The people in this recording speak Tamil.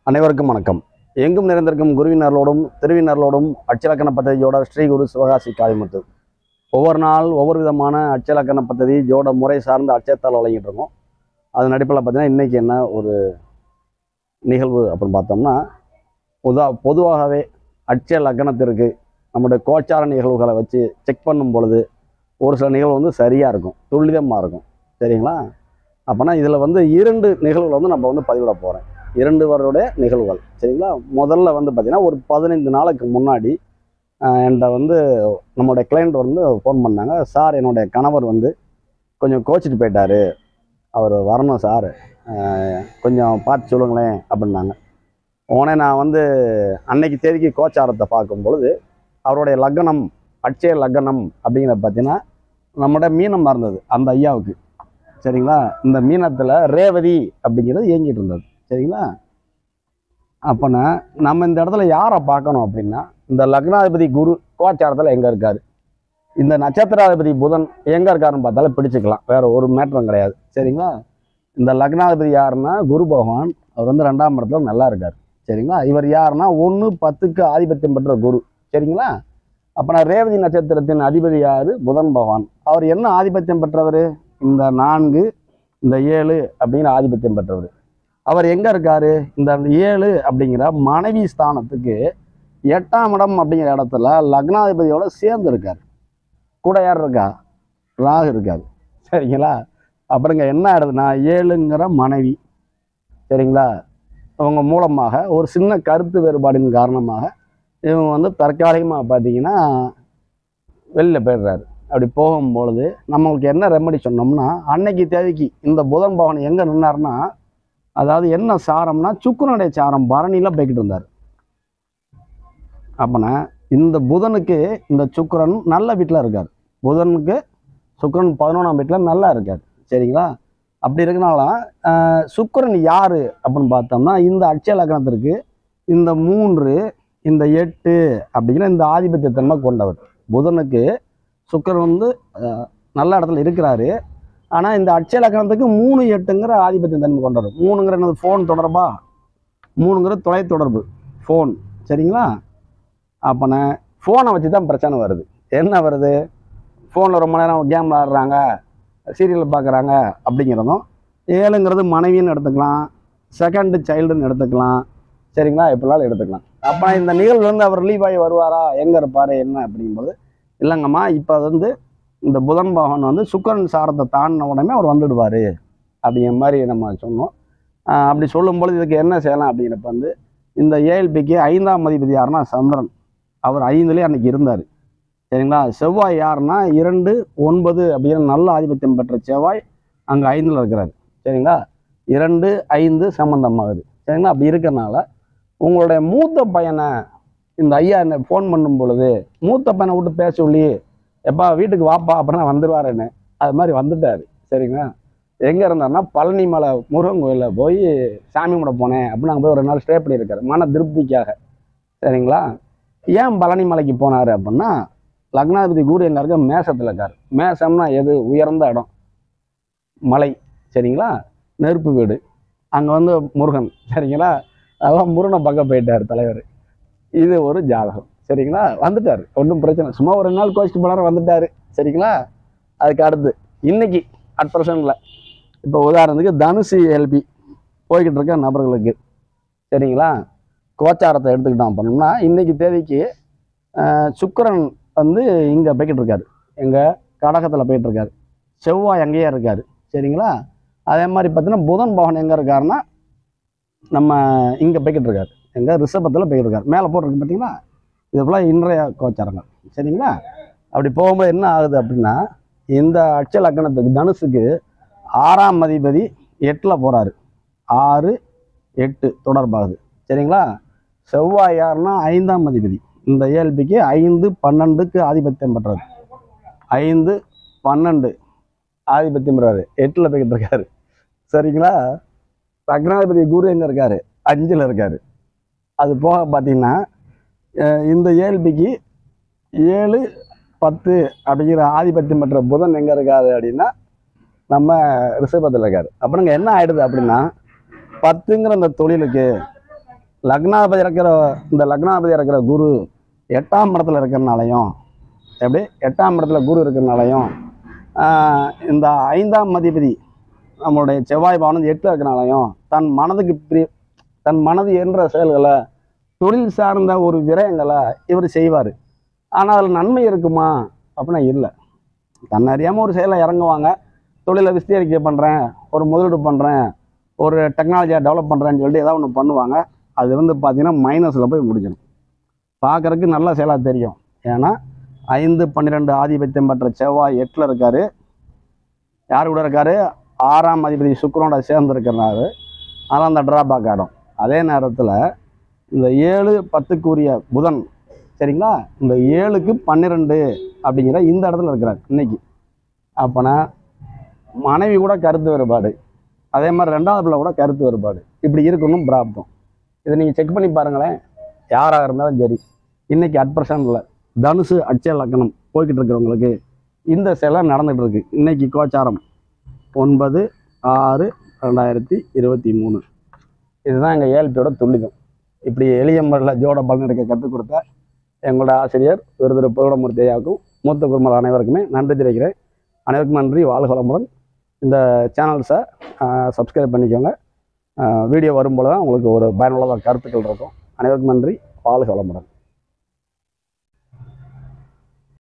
அனைவருக்கும் வணக்கம் எங்கும் நிறைந்திருக்கும் குருவினர்களோடும் திருவினர்களோடும் அச்சலக்கண பദ്ധதியோட ஸ்ரீ குரு சிவகாசி காளிமுத்து ஒவ்வொரு நாள் ஒவ்வொரு விதமான அச்சலக்கண பദ്ധதி ஜோட முறை சார்ந்த அச்சத்தால் வழங்கிட்டு இருக்கோம் அதன் அடிப்படையில் பார்த்தீங்கன்னா இன்றைக்கி என்ன ஒரு நிகழ்வு அப்படின்னு பார்த்தோம்னா உதா பொதுவாகவே அட்சய லக்கணத்திற்கு நம்முடைய கோச்சார நிகழ்வுகளை வச்சு செக் பண்ணும் பொழுது ஒரு சில நிகழ்வு வந்து சரியாக இருக்கும் துல்லிதமாக இருக்கும் சரிங்களா அப்போனா இதில் வந்து இரண்டு நிகழ்வுகளை வந்து நம்ம வந்து பதிவிட போகிறேன் இரண்டு வருடைய நிகழ்வுகள் சரிங்களா முதல்ல வந்து பார்த்திங்கன்னா ஒரு பதினைந்து நாளுக்கு முன்னாடி ஆஹ், என்கிட்ட வந்து நம்மளுடைய கிளைண்ட் வந்து ஃபோன் பண்ணாங்க சார் என்னுடைய கணவர் வந்து கொஞ்சம் கோச்சிட்டு போயிட்டாரு அவர் வரணும் சார் ஆஹ், கொஞ்சம் பார்த்து சொல்லுங்களேன் அப்படின்னாங்க உடனே நான் வந்து அன்னைக்கு தேதிக்கு கோச்சாரத்தை பார்க்கும் பொழுது அவருடைய லக்னம் அட்சய லக்னம் அப்படிங்கிறத பார்த்தீங்கன்னா நம்மட மீனம் இருந்தது அந்த ஐயாவுக்கு சரிங்களா இந்த மீனத்தில் ரேவதி அப்படிங்கிறது இயங்கிட்டு இருந்தது சரிங்களா அப்போனா நம்ம இந்த இடத்துல யாரை பார்க்கணும் அப்படின்னா இந்த லக்னாதிபதி குரு கோச்சாரத்தில் எங்கே இருக்கார் இந்த நட்சத்திராதிபதி புதன் எங்கே இருக்காருன்னு பார்த்தாலும் பிடிச்சிக்கலாம் வேற ஒரு மேட்டரும் கிடையாது சரிங்களா இந்த லக்னாதிபதி யாருன்னா குரு பகவான் அவர் வந்து ரெண்டாம் இடத்துல நல்லா இருக்கார் சரிங்களா இவர் யாருன்னா ஒன்று பத்துக்கு ஆதிபத்தியம் பெற்ற குரு சரிங்களா அப்போ ரேவதி நட்சத்திரத்தின் அதிபதி யாரு புதன் பகவான் அவர் என்ன ஆதிபத்தியம் பெற்றவர் இந்த நான்கு இந்த ஏழு அப்படிங்கிற ஆதிபத்தியம் பெற்றவர் அவர் எங்கே இருக்காரு இந்த ஏழு அப்படிங்கிற மனைவி ஸ்தானத்துக்கு எட்டாம் இடம் அப்படிங்கிற இடத்துல லக்னாதிபதியோட சேர்ந்து இருக்கார் கூட யார் இருக்கா ராகு இருக்காரு சரிங்களா அப்புறங்க என்ன ஆயிடுதுன்னா ஏழுங்கிற மனைவி சரிங்களா அவங்க மூலமாக ஒரு சின்ன கருத்து வேறுபாடின் காரணமாக இவங்க வந்து தற்காலிகமாக பார்த்தீங்கன்னா வெளில போயிடுறாரு அப்படி போகும்பொழுது நம்மளுக்கு என்ன ரெமெடி சொன்னோம்னா அன்னைக்கு தேதிக்கு இந்த புதன் பவன் எங்கே நின்னார்னா அதாவது என்ன சாரம்னா சுக்குனுடைய சாரம் பரணியில் போய்கிட்டு இருந்தார் அப்போனா இந்த புதனுக்கு இந்த சுக்கிரன் நல்ல வீட்டில் இருக்கார் புதனுக்கு சுக்கிரன் பதினொன்றாம் வீட்டில் நல்லா இருக்கார் சரிங்களா அப்படி இருக்கனால ஆஹ், சுக்கிரன் யார் அப்படின்னு பார்த்தோம்னா இந்த அட்சய லக்னத்திற்கு இந்த மூன்று இந்த எட்டு அப்படிங்கிற இந்த ஆதிபத்தியத்தன்மை கொண்டவர் புதனுக்கு சுக்கிரன் வந்து ஆஹ், நல்ல இடத்துல இருக்கிறாரு ஆனால் இந்த அட்சய லக்னத்துக்கு மூணு எட்டுங்கிற ஆதிபத்தியம் தன்மை கொண்டவர் மூணுங்கிற என்னது ஃபோன் தொடர்பா மூணுங்கிற தொலைத்தொடர்பு ஃபோன் சரிங்களா அப்போனா ஃபோனை வச்சு தான் பிரச்சனை வருது என்ன வருது ஃபோனில் ரொம்ப நேரம் கேம் விளாடுறாங்க சீரியல் பார்க்குறாங்க அப்படிங்கிறதும் ஏழுங்கிறது மனைவின்னு எடுத்துக்கலாம் செகண்டு சைல்டுன்னு எடுத்துக்கலாம் சரிங்களா எப்படினாலும் எடுத்துக்கலாம் அப்போ இந்த நிகழ்வு வந்து அவர் ரிலீவ் ஆகி வருவாரா எங்கே இருப்பார் என்ன அப்படிங்கும்போது இல்லைங்கம்மா இப்போ வந்து இந்த புதன் பகவான் வந்து சுக்கிரன் சாரத்தை தாண்டின உடனே அவர் வந்துடுவார் அப்படிங்கிற மாதிரி நம்ம சொன்னோம் ஆஹ் அப்படி சொல்லும்பொழுது இதுக்கு என்ன செய்யலாம் அப்படிங்கிறப்ப வந்து இந்த ஏஎல்பிக்கு ஐந்தாம் அதிபதி யாருன்னா சந்திரன் அவர் ஐந்துலேயே அன்னைக்கு இருந்தார் சரிங்களா செவ்வாய் யாருன்னா இரண்டு ஒன்பது அப்படிங்கிற நல்ல ஆதிபத்தியம் பெற்ற செவ்வாய் அங்கே ஐந்தில் இருக்கிறார் சரிங்களா இரண்டு ஐந்து சம்மந்தமாகுது சரிங்களா அப்படி இருக்கறனால உங்களுடைய மூத்த பையனை இந்த ஐயா என்ன ஃபோன் பண்ணும் பொழுது மூத்த பையனை விட்டு பேச சொல்லி எப்பா வீட்டுக்கு வாப்பா அப்படின்னா வந்துடுவாருன்னு அது மாதிரி வந்துட்டார் சரிங்களா எங்கே இருந்தாருன்னா பழனி மலை முருகன் கோயிலில் போய் சாமி கும்பிட போனேன் அப்படின்னு அங்கே போய் ஒரு நாள் ஸ்டே பண்ணியிருக்காரு மன திருப்திக்காக சரிங்களா ஏன் பழனி மலைக்கு போனார் அப்படின்னா லக்னாதிபதி குரு எங்கே இருக்க மேசத்தில் இருக்கார் மேசம்னா எது உயர்ந்த இடம் மலை சரிங்களா நெருப்பு வீடு அங்கே வந்து முருகன் சரிங்களா அதான் முருகனை பக்கம் போயிட்டார் தலைவர் இது ஒரு ஜாதகம் சரிங்களா வந்துட்டார் ஒன்றும் பிரச்சனை சும்மா ஒரு ரெண்டு நாள் கோச்சிட்டு போனார் வந்துட்டார் சரிங்களா அதுக்கு அடுத்து இன்னைக்கு அட் ப்ரெசன்ட்ல இப்போ உதாரணத்துக்கு தனுசு எல்பி போய்கிட்டு இருக்க நபர்களுக்கு சரிங்களா கோச்சாரத்தை எடுத்துக்கிட்டோம் பண்ணோம்னா இன்னைக்கு தேதிக்கு ஆஹ், சுக்கிரன் வந்து இங்கே போய்கிட்டு இருக்காரு எங்கள் கடகத்தில் போயிட்டு இருக்காரு செவ்வாய் அங்கேயே இருக்காரு சரிங்களா அதே மாதிரி பார்த்தீங்கன்னா புதன் பவன் எங்கே இருக்காருன்னா நம்ம இங்கே போய்கிட்டு இருக்காரு எங்கே ரிஷபத்தில் போய்கிட்டு இருக்காரு மேலே போட்டிருக்கு பார்த்தீங்களா இது ஃபுல்லாக இன்றைய கோச்சாரங்கள் சரிங்களா அப்படி போகும்போது என்ன ஆகுது அப்படின்னா இந்த அட்ச லக்கணத்துக்கு தனுசுக்கு ஆறாம் அதிபதி எட்டில் போகிறாரு ஆறு எட்டு தொடர்பாகுது சரிங்களா செவ்வாய் யாருன்னா ஐந்தாம் அதிபதி இந்த ஏஎல்பிக்கு ஐந்து பன்னெண்டுக்கு ஆதிபத்தியம் பெற்றாரு ஐந்து பன்னெண்டு ஆதிபத்தியம் பெறாரு எட்டில் போய்கிட்டு இருக்காரு சரிங்களா லக்னாதிபதி குரு எங்கே இருக்காரு அஞ்சில் இருக்காரு அது போக பார்த்தீங்கன்னா அஹ் இந்த ஏஎல்பிக்கு ஏழு பத்து அப்படிங்கிற ஆதிபத்தியம் பெற்ற புதன் எங்கே இருக்காரு அப்படின்னா நம்ம ரிஷபத்தில் இருக்காரு அப்புறம் இங்கே என்ன ஆயிடுது அப்படின்னா பத்துங்கிற அந்த தொழிலுக்கு லக்னாபதி இருக்கிற இந்த லக்னாபதி இருக்கிற குரு எட்டாம் இடத்துல இருக்கிறனாலையும் எப்படி எட்டாம் இடத்துல குரு இருக்கிறனாலையும் ஆஹ், இந்த ஐந்தாம் அதிபதி நம்மளுடைய செவ்வாய் பவன் எட்டில் இருக்கிறனாலையும் தன் மனதுக்கு பிரி தன் மனது என்ற செயல்களை தொழில் சார்ந்த ஒரு விரயங்களை இவர் செய்வார் ஆனால் அதில் நன்மை இருக்குமா அப்படின்னா இல்லை தன்னை அறியாமல் ஒரு செயலை இறங்குவாங்க தொழிலை விஸ்தீரிக்க பண்ணுறேன் ஒரு முதலீடு பண்ணுறேன் ஒரு டெக்னாலஜியை டெவலப் பண்ணுறேன்னு சொல்லிட்டு ஏதாவது ஒன்று பண்ணுவாங்க அது வந்து பார்த்தீங்கன்னா மைனஸில் போய் முடிஞ்சிடும் பார்க்கறதுக்கு நல்ல செயலாக தெரியும் ஏன்னா ஐந்து பன்னிரெண்டு ஆதிபத்தியம் பெற்ற செவ்வாய் எட்டில் இருக்காரு யார் கூட இருக்காரு ஆறாம் அதிபதி சுக்கிரனோட சேர்ந்து இருக்கிறாரு அதனால் அந்த ட்ராபேக் ஆகிடும் அதே நேரத்தில் இந்த ஏழு பத்துக்குரிய புதன் சரிங்களா இந்த ஏழுக்கு பன்னிரெண்டு அப்படிங்கிற இந்த இடத்துல இருக்கிறார் இன்னைக்கு அப்போனா மனைவி கூட கருத்து வேறுபாடு அதே மாதிரி ரெண்டாவது பிள்ளை கூட கருத்து வேறுபாடு இப்படி இருக்கணும் பிராப்தம் இதை நீங்கள் செக் பண்ணி பாருங்களேன் யாராக இருந்தாலும் சரி இன்னைக்கு அட் இல்லை தனுசு அட்சய லக்கணம் போய்கிட்டு இருக்கிறவங்களுக்கு இந்த சிலை நடந்துகிட்டு இருக்கு இன்னைக்கு கோச்சாரம் ஒன்பது ஆறு ரெண்டாயிரத்தி இருபத்தி மூணு இதுதான் எங்கள் ஏழ்பியோட துல்லிதம் இப்படி எளிய முறையில் ஜோட பலன் எடுக்க கற்றுக் கொடுத்த எங்களோட ஆசிரியர் விருதுர பூரணமூர்த்தி ஐயாவுக்கும் மூத்த குருமல் அனைவருக்குமே நன்றி தெரிவிக்கிறேன் அனைவருக்கும் நன்றி வாழ்க வளமுடன் இந்த சேனல்ஸை சப்ஸ்கிரைப் பண்ணிக்கோங்க வீடியோ வரும்போது தான் உங்களுக்கு ஒரு பயனுள்ள கருத்துக்கள் இருக்கும் அனைவருக்கும் நன்றி வாழ்க வளமுடன்